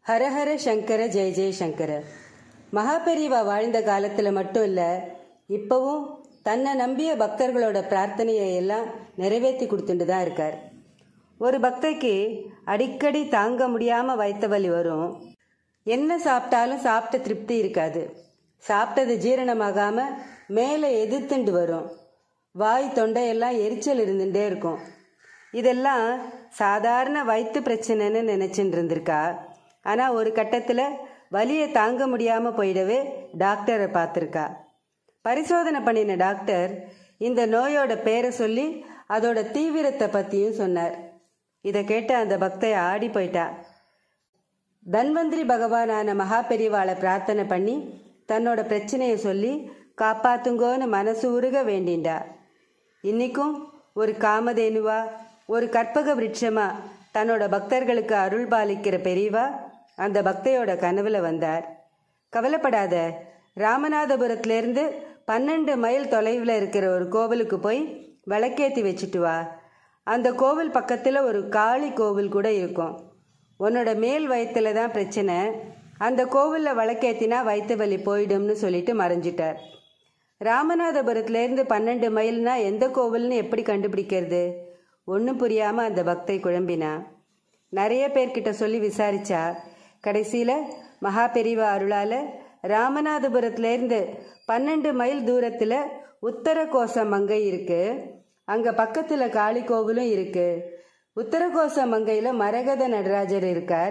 ஹரஹர சங்கர ஜெய ஜெய சங்கர மகாபெரிவா வாழ்ந்த காலத்தில் மட்டும் இல்லை இப்போவும் தன்னை நம்பிய பக்தர்களோட பிரார்த்தனையை எல்லாம் நிறைவேற்றி கொடுத்துட்டு தான் இருக்கார் ஒரு பக்தைக்கு அடிக்கடி தாங்க முடியாமல் வயிற்று வலி வரும் என்ன சாப்பிட்டாலும் சாப்பிட்ட திருப்தி இருக்காது சாப்பிட்டது ஜீரணமாகாமல் மேலே எதிர்த்துண்டு வரும் வாய் தொண்டையெல்லாம் எரிச்சல் இருந்துகிட்டே இருக்கும் இதெல்லாம் சாதாரண வயிற்று பிரச்சனைன்னு நினச்சிட்டு இருந்திருக்கா ஆனால் ஒரு கட்டத்தில் வலியை தாங்க முடியாமல் போயிடவே டாக்டரை பார்த்துருக்கா பரிசோதனை பண்ணின டாக்டர் இந்த நோயோட பேரை சொல்லி அதோட தீவிரத்தை பற்றியும் சொன்னார் இதை கேட்டு அந்த பக்தை ஆடி போயிட்டா தன்வந்திரி பகவானான மகாபெரிவாளை பிரார்த்தனை பண்ணி தன்னோட பிரச்சனையை சொல்லி காப்பாத்துங்கோன்னு மனசு உருக வேண்டிண்டா இன்னைக்கும் ஒரு காமதேனுவா ஒரு கற்பக விருட்சமா தன்னோட பக்தர்களுக்கு அருள் பாலிக்கிற பெரியவா அந்த பக்தையோட கனவுல வந்தார் கவலைப்படாத ராமநாதபுரத்துலேருந்து பன்னெண்டு மைல் தொலைவில் இருக்கிற ஒரு கோவிலுக்கு போய் விளக்கேற்றி வச்சுட்டு வா அந்த கோவில் பக்கத்தில் ஒரு காளி கோவில் கூட இருக்கும் உன்னோட மேல் வயிற்றுல தான் பிரச்சனை அந்த கோவிலில் விளக்கேற்றினா வயிற்று வலி போயிடும்னு சொல்லிட்டு மறைஞ்சிட்டார் ராமநாதபுரத்துலேருந்து பன்னெண்டு மைல்னா எந்த கோவில்னு எப்படி கண்டுபிடிக்கிறது ஒன்றும் புரியாமல் அந்த பக்தை குழம்பினா நிறைய பேர்கிட்ட சொல்லி விசாரிச்சா கடைசியில் மகா பெரிவா அருளால் ராமநாதபுரத்துலேருந்து பன்னெண்டு மைல் தூரத்தில் உத்தர கோச மங்கை இருக்கு அங்கே பக்கத்தில் காளி கோவிலும் இருக்கு உத்தரகோச மங்கையில் மரகத நடராஜர் இருக்கார்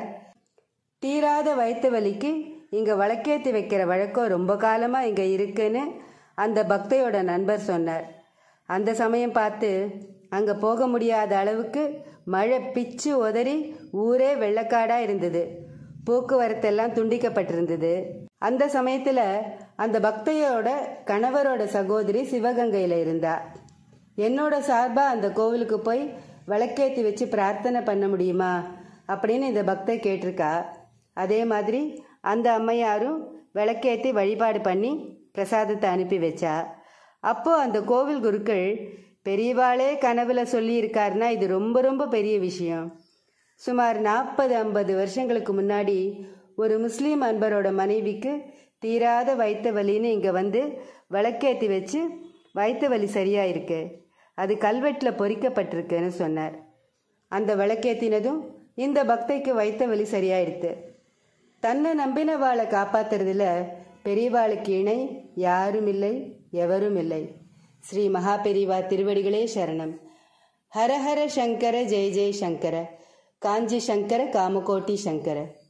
தீராத வயிற்று வலிக்கு இங்கே வழக்கேற்றி வைக்கிற வழக்கம் ரொம்ப காலமாக இங்கே இருக்குன்னு அந்த பக்தையோட நண்பர் சொன்னார் அந்த சமயம் பார்த்து அங்கே போக முடியாத அளவுக்கு மழை பிச்சு உதறி ஊரே வெள்ளக்காடாக இருந்தது போக்குவரத்தெல்லாம் துண்டிக்கப்பட்டிருந்தது அந்த சமயத்தில் அந்த பக்தையோட கணவரோட சகோதரி சிவகங்கையில் இருந்தா என்னோட சார்பாக அந்த கோவிலுக்கு போய் விளக்கேற்றி வச்சு பிரார்த்தனை பண்ண முடியுமா அப்படின்னு இந்த பக்தை கேட்டிருக்கா அதே மாதிரி அந்த அம்மையாரும் விளக்கேற்றி வழிபாடு பண்ணி பிரசாதத்தை அனுப்பி வச்சா அப்போ அந்த கோவில் குருக்கள் பெரியவாளே கனவுல சொல்லியிருக்காருன்னா இது ரொம்ப ரொம்ப பெரிய விஷயம் சுமார் நாற்பது ஐம்பது வருஷங்களுக்கு முன்னாடி ஒரு முஸ்லீம் அன்பரோட மனைவிக்கு தீராத வயிற்று வலின்னு இங்கே வந்து விளக்கேற்றி வச்சு வயிற்று வலி சரியாக இருக்கு அது கல்வெட்டில் பொறிக்கப்பட்டிருக்குன்னு சொன்னார் அந்த விளக்கேற்றினதும் இந்த பக்தைக்கு வைத்த வலி சரியாயிடுத்து தன்னை நம்பினவாளை காப்பாத்துறதுல பெரியவாளுக்கு இணை யாரும் இல்லை எவரும் இல்லை ஸ்ரீ மகா பெரிவா திருவடிகளே சரணம் ஹரஹர சங்கர ஜெய ஜெய சங்கர காஞ்சி சங்கர காமகோட்டி சங்கர